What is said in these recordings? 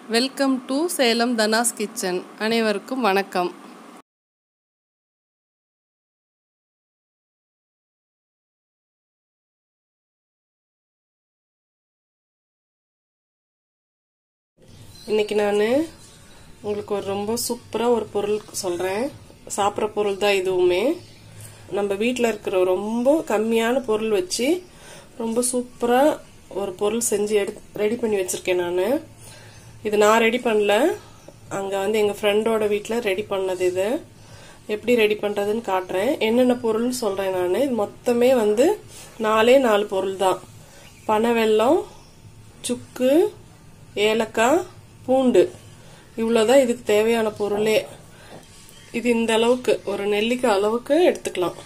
Welcome to Salem Dhanas kitchen அனைவருக்கும் வணக்கம் இன்னைக்கு நான் உங்களுக்கு ஒரு ரொம்ப சூப்பராக ஒரு பொருள் சொல்கிறேன் சாப்பிட்ற பொருள் தான் இதுவுமே நம்ம வீட்டில் இருக்கிற ரொம்ப கம்மியான பொருள் வச்சு ரொம்ப சூப்பராக ஒரு பொருள் செஞ்சு எடு ரெடி பண்ணி வச்சுருக்கேன் நான் இது நான் ரெடி பண்ணல அங்கே வந்து எங்கள் ஃப்ரெண்டோட வீட்டில் ரெடி பண்ணது இது எப்படி ரெடி பண்ணுறதுன்னு காட்டுறேன் என்னென்ன பொருள்னு சொல்கிறேன் நான் இது மொத்தமே வந்து நாலே நாலு பொருள் தான் பனை வெல்லம் சுக்கு ஏலக்காய் பூண்டு இவ்வளோதான் இதுக்கு தேவையான பொருளே இது இந்த அளவுக்கு ஒரு நெல்லிக்காய் அளவுக்கு எடுத்துக்கலாம்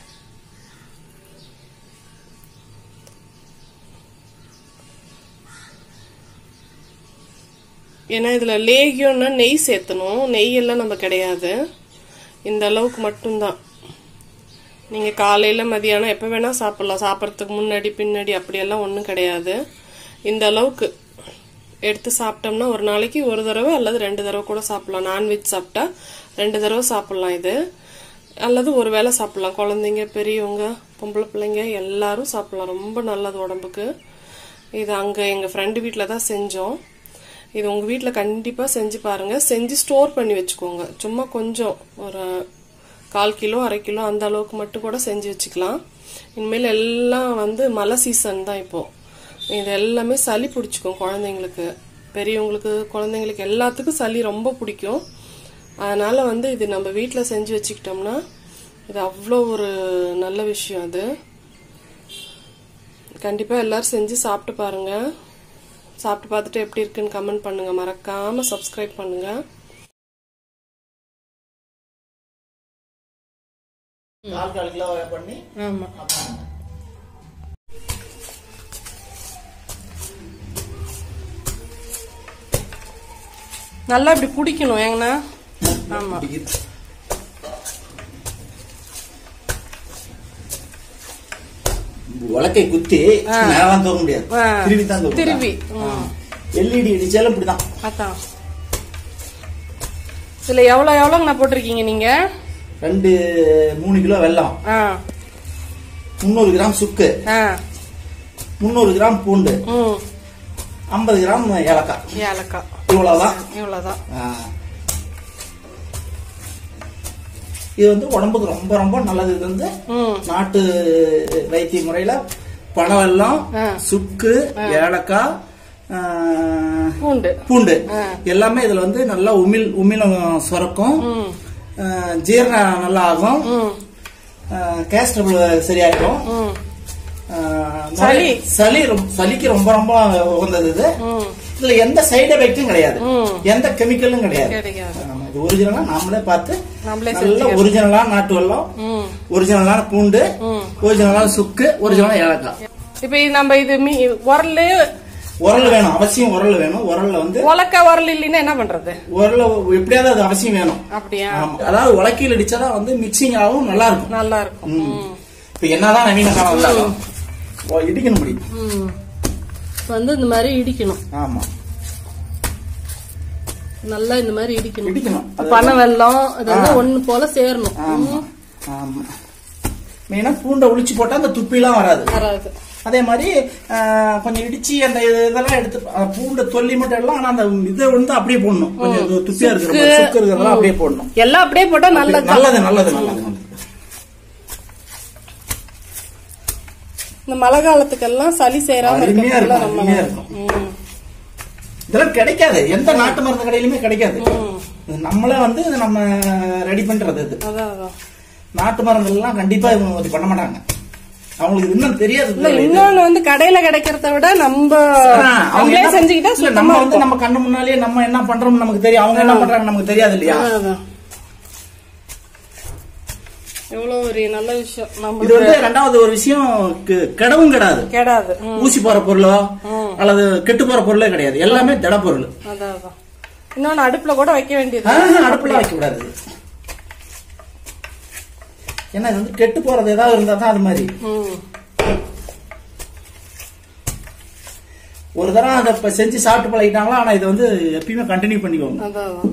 ஏன்னா இதில் லேகியம்னா நெய் சேர்த்தணும் நெய் எல்லாம் நம்ம கிடையாது இந்த அளவுக்கு மட்டும்தான் நீங்கள் காலையில் மதியானம் எப்போ வேணால் சாப்பிட்லாம் சாப்பிட்றதுக்கு முன்னாடி பின்னாடி அப்படியெல்லாம் ஒன்றும் கிடையாது இந்த அளவுக்கு எடுத்து சாப்பிட்டோம்னா ஒரு நாளைக்கு ஒரு தடவை அல்லது ரெண்டு தடவை கூட சாப்பிடலாம் நான்வெஜ் சாப்பிட்டா ரெண்டு தடவை சாப்பிடலாம் இது அல்லது ஒரு வேளை சாப்பிடலாம் குழந்தைங்க பெரியவங்க பொம்பளை பிள்ளைங்க எல்லாரும் சாப்பிடலாம் ரொம்ப நல்லது உடம்புக்கு இது அங்கே எங்கள் ஃப்ரெண்டு வீட்டில் தான் செஞ்சோம் இது உங்கள் வீட்டில் கண்டிப்பாக செஞ்சு பாருங்கள் செஞ்சு ஸ்டோர் பண்ணி வச்சுக்கோங்க சும்மா கொஞ்சம் ஒரு கால் கிலோ அரை கிலோ அந்த அளவுக்கு மட்டும் கூட செஞ்சு வச்சுக்கலாம் இனிமேல் எல்லாம் வந்து மழை சீசன் தான் இப்போது இது எல்லாமே சளி பிடிச்சிக்கும் குழந்தைங்களுக்கு பெரியவங்களுக்கு குழந்தைங்களுக்கு எல்லாத்துக்கும் சளி ரொம்ப பிடிக்கும் அதனால் வந்து இது நம்ம வீட்டில் செஞ்சு வச்சுக்கிட்டோம்னா இது அவ்வளோ ஒரு நல்ல விஷயம் அது கண்டிப்பாக எல்லோரும் செஞ்சு சாப்பிட்டு பாருங்கள் சாப்பிட்டு பார்த்துட்டு எப்படி இருக்குன்னு கமெண்ட் பண்ணுங்கள் மறக்காமல் சப்ஸ்கிரைப் பண்ணுங்கள் கால் கால் கிலோ பண்ணி ஆமாம் நல்லா இப்படி பிடிக்கணும் ஏங்கண்ணா ஆமாம் உலக்கை குத்தி நேரம் தூக்க முடியாது ஆ. திரும்பி தான் தூக்க திருப்பி ம் எல்இடி அடிச்சாலும் இப்படிதான் அதான் இதுல எவ்வளவு எவ்வளோங்கண்ணா போட்டிருக்கீங்க நீங்க ரெண்டு மூணு கிலோ வெல்லம் ஆ முந்நூறு கிராம் சுக்கு ஆ முந்நூறு கிராம் பூண்டு ம் ஐம்பது கிராம் ஏலக்காய் ஏலக்காய் இவ்வளவுதான் இவ்வளவுதான் ஆ. இது வந்து உடம்புக்கு ரொம்ப ரொம்ப நல்லது இது வந்து ம் நாட்டு வைத்திய முறையில பனவெல்லம் ஆ. சுக்கு ஏலக்காய் ஆ, பூண்டு பூண்டு ஆ. எல்லாமே இதுல வந்து நல்லா உமிழ் உமிழம் சுரக்கும் ம் ஆ, ஜீரணம் நல்லா ஆகும் ம் கேஸ்ட்ரபிள் சரியாயிடும் ம் ஆ, சளி. சளி ரொம்ப- சளிக்கு ரொம்ப ரொம்ப உகந்தது இது ம் இதுல எந்த சைடு எஃபெக்டும் கிடையாது ம். எந்த கெமிக்கலும் கிடையாது கிடைக்காது ஆமா, இது ஒரிஜினலா நாமளே பார்த்து நம்மளே நல்ல ஒரிஜினலா நாட்டு வெல்லம் ம் ஒரிஜினலான பூண்டு ம் ஒரிஜினலான சுக்கு ஒரிஜினலான ஏலக்காய் இப்ப இது நம்ம இது மீ உரல் உரல் வேணும் அவசியம் உரல் வேணும் உரல்ல வந்து உலக்க உரல் இல்லைன்னா என்ன பண்றது உரல்ல எப்படியாவது அது அவசியம் வேணும் அப்படியா ஆமா. அதாவது உலக்கையில் அடிச்சாதான் வந்து மிக்சிங் ஆகும் நல்லா இருக்கும் நல்லா இருக்கும் ம். ம் இப்ப என்னதான் நவீன காலம் வந்தாலும் ஓ, இடிக்கணும் முடியும் ம் வந்து இந்த மாதிரி இடிக்கணும் ஆமா நல்லா இந்த மாதிரி இடிக்கணும் இடிக்கணும் அது- பனை வெல்லம் இதெல்லாம் ஒண்ணு போல சேரணும் ஆமா ஆமா மெயினா பூண்டை உளிச்சு போட்டா அந்த துப்பிலாம் வராது வராது அதே மாதிரி ஆ, கொஞ்சம் இடிச்சு அந்த இது- இதெல்லாம் எடுத்து ஆ, பூண்டை தொல்லி மட்டும் எல்லாம் ஆனா அந்த இதை வந்து அப்படியே போடணும் கொஞ்சம் இது துப்பியா இருக்கிற மாதிரி, சுக்கு இருக்கிறதெல்லாம் அப்படியே போடணும் எல்லாம் அப்படியே போட்டா நல்லது நல்லது நல்லது நல்லது நல்லது இந்த மழை காலத்துக்கெல்லாம் சளி சேராம அருமையா இருக்கிறதுல இருக்கும் ரொம்ப அருமையா நல்லது. இருக்கும் ம். இதெல்லாம் கிடைக்காது எந்த நாட்டு மருந்து கடையிலுமே கிடைக்காது இது நம்மளே வந்து இது நம்ம ரெடி பண்றது இது அதான் அதான் நாட்டு மருந்து எல்லாம் கண்டிப்பா இவங்க இது பண்ண மாட்டாங்க அவங்களுக்கு இன்னும் தெரியாது இல்ல இன்னொன்னு வந்து கடையில கிடைக்கிறத விட நம்ம ஆ, அவங்க நம்மளே என்ன- செஞ்சுக்கிட்டா இல்ல, சுத்தமா நம்ம வந்து இருக்கும் நம்ம கண்ணு முன்னாலேயே நம்ம என்ன பண்றோம் நமக்கு தெரியும் அவங்க என்ன பண்றாங்க நமக்கு தெரியாது இல்லையா அதான், அதான். எவ்வளவு ஒரு நல்ல விஷயம் இது நம்மளுக்கு வந்து ரெண்டாவது ஒரு விஷயம் கெ- கெடவும் கெடாது கெடாது ம், ஊசி போற பொருளோ அல்லது கெட்டு போற பொருளே கிடையாது எல்லாமே திட பொருள் அதான் அதான் இன்னொன்னு அடுப்புல கூட வைக்க வேண்டியது ஆஹா, அடுப்புல வைக்க கூடாது ஏன்னா இது வந்து கெட்டு போறது ஏதாவது இருந்தா தான் அது மாதிரி ம் ஒரு தடவை அதை இப்ப செஞ்சு சாப்பிட்டு பழகிட்டாங்களா ஆனா இதை வந்து எப்பயுமே கண்டினியூ பண்ணிக்கோங்க அதான் அதான்.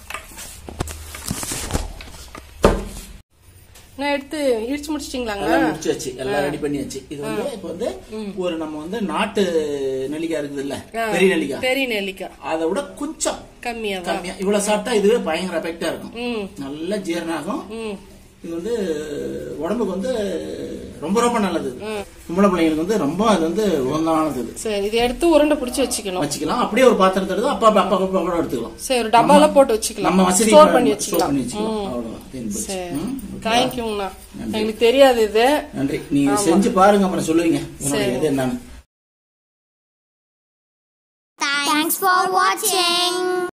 நான் எடுத்து இடிச்சு முடிச்சிட்டீங்களாங்க எல்லாம் முடிச்சாச்சு எல்லாம் ரெடி பண்ணியாச்சு இது வந்து இப்ப வந்து ஒரு நம்ம வந்து நாட்டு நெல்லிக்காய் இருக்குது இல்ல பெரிய நெல்லிக்காய் பெரிய நெல்லிக்காய் அதை விட கொஞ்சம் கம்மியா தான் கம்மியா இவ்வளவு சாப்பிட்டா இதுவே பயங்கர எஃபெக்டா இருக்கும் ம் நல்ல ஜீரணம் ஆகும் ம் இது வந்து உடம்புக்கு வந்து ரொம்ப ரொம்ப நல்லது இது. பொம்பளை பிள்ளைங்களுக்கு வந்து ரொம்ப அது வந்து உகந்தானது இது சரி இதை எடுத்து உருண்டை பிடிச்சி வச்சுக்கணும் வச்சுக்கலாம் அப்படியே ஒரு பாத்திரத்தை எடுத்து அப்பா அப்பா அப்பா அப்பா கூட எடுத்துக்கலாம் சரி ஒரு டப்பால போட்டு வச்சுக்கலாம் நம்ம வசதி ஸ்டோர் பண்ணி ஸ்டோர் வச்சுக்கலாம் பண்ணி வச்சுக்கலாம் அவ்வளவுதான் தேன் போச்சு. சரி ம். தேங்க்யூங்கண்ணா எங்களுக்கு தெரியாது இது நன்றி நீங்க செஞ்சு பாருங்க அப்புறம் சொல்லுவீங்க உங்களுடைய இது என்னன்னு Thanks for watching.